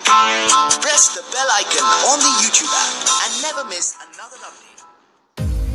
Press the bell icon on the YouTube app and never miss another update.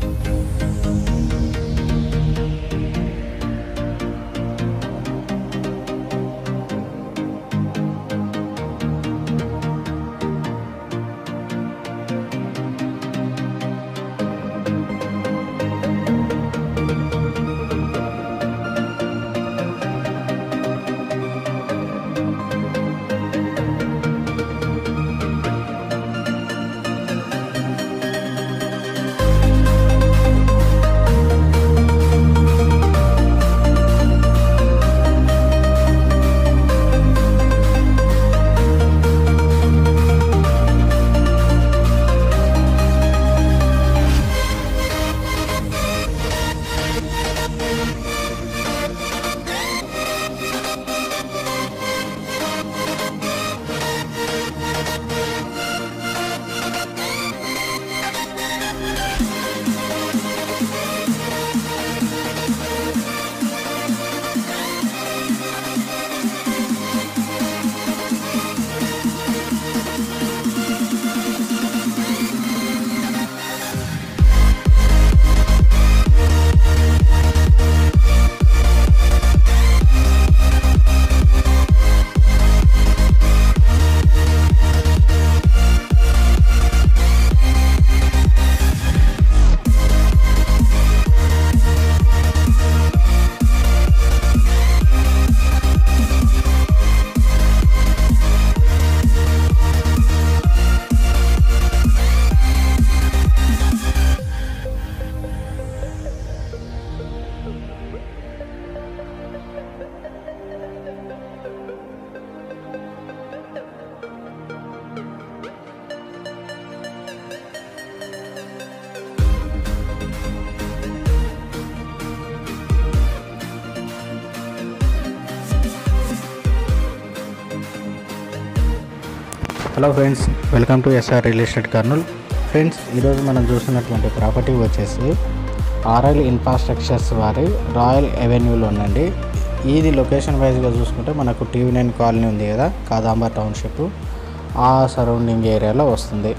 Hello friends welcome to SR real estate Kurnool friends ఈరోజు మనం చూస్తున్నటువంటి property వచ్చేసి RL infrastructures వారి royal ఎవెన్యూలో ఉందండి ఇది location వైజ్గా చూసుకుంటే మనకు టీవీ నైన్ కాలనీ ఉంది కదా కాదాంబా టౌన్షిప్ ఆ సరౌండింగ్ ఏరియాలో వస్తుంది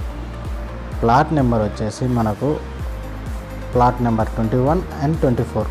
ప్లాట్ నెంబర్ వచ్చేసి మనకు plot number twenty one and twenty four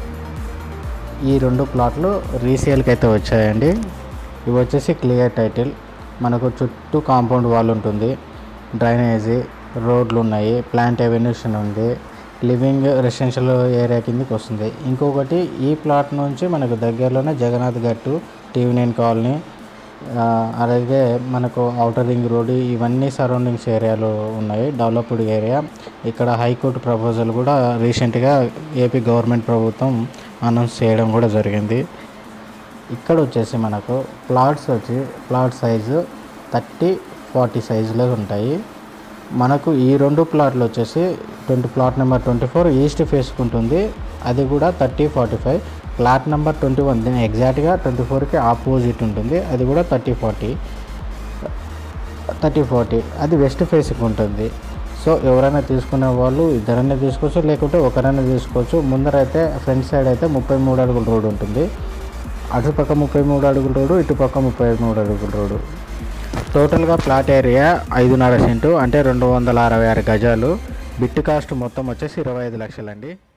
ఈ రెండు ప్లాట్లు రీసేల్కి అయితే వచ్చాయండి ఇవి వచ్చేసి క్లియర్ టైటిల్ మనకు చుట్టూ కాంపౌండ్ వాల్ ఉంటుంది డ్రైనేజీ రోడ్లు ఉన్నాయి ప్లాంట్ ఎవెన్యూషన్ ఉంది లివింగ్ రెసిడెన్షియల్ ఏరియా కిందకి వస్తుంది ఇంకొకటి ఈ ప్లాట్ నుంచి మనకు దగ్గరలోనే జగన్నాథ్ గట్టు టీవీ నైన్ కాలనీ ఆ, అలాగే మనకు ఔటర్ రింగ్ రోడ్ ఇవన్నీ సరౌండింగ్స్ ఏరియాలు ఉన్నాయి డెవలప్డ్ ఏరియా ఇక్కడ హైకోర్టు ప్రపోజల్ కూడా రీసెంట్గా ఏపీ గవర్నమెంట్ ప్రభుత్వం అనౌన్స్ చేయడం కూడా జరిగింది ఇక్కడ వచ్చేసి మనకు ప్లాట్స్ వచ్చి ప్లాట్ సైజు థర్టీ ఫార్టీ సైజులో ఉంటాయి మనకు ఈ రెండు ప్లాట్లు వచ్చేసి twenty plot number twenty four east ఫేస్కి ఉంటుంది అది కూడా thirty forty five plot number twenty one దీని ఎగ్జాక్ట్గా ట్వంటీ ఫోర్కి ఆపోజిట్ ఉంటుంది అది కూడా థర్టీ ఫార్టీ థర్టీ ఫార్టీ అది వెస్ట్ ఫేస్కి ఉంటుంది సో ఎవరైనా తీసుకునే వాళ్ళు ఇద్దరైనా తీసుకోవచ్చు లేకుంటే ఒకరైనా తీసుకోవచ్చు ముందరైతే ఫ్రంట్ సైడ్ అయితే ముప్పై మూడు అడుగుల రోడ్ ఉంటుంది అటుపక్క ముప్పై మూడు అడుగుల రోడ్డు ఇటుపక్క ముప్పై మూడు అడుగుల రోడ్డు టోటల్గా ప్లాట్ ఏరియా ఐదున్నర సెంటు అంటే రెండు వందల అరవై ఆరు గజాలు బిట్ కాస్ట్ మొత్తం వచ్చేసి ఇరవై ఐదు లక్షలండి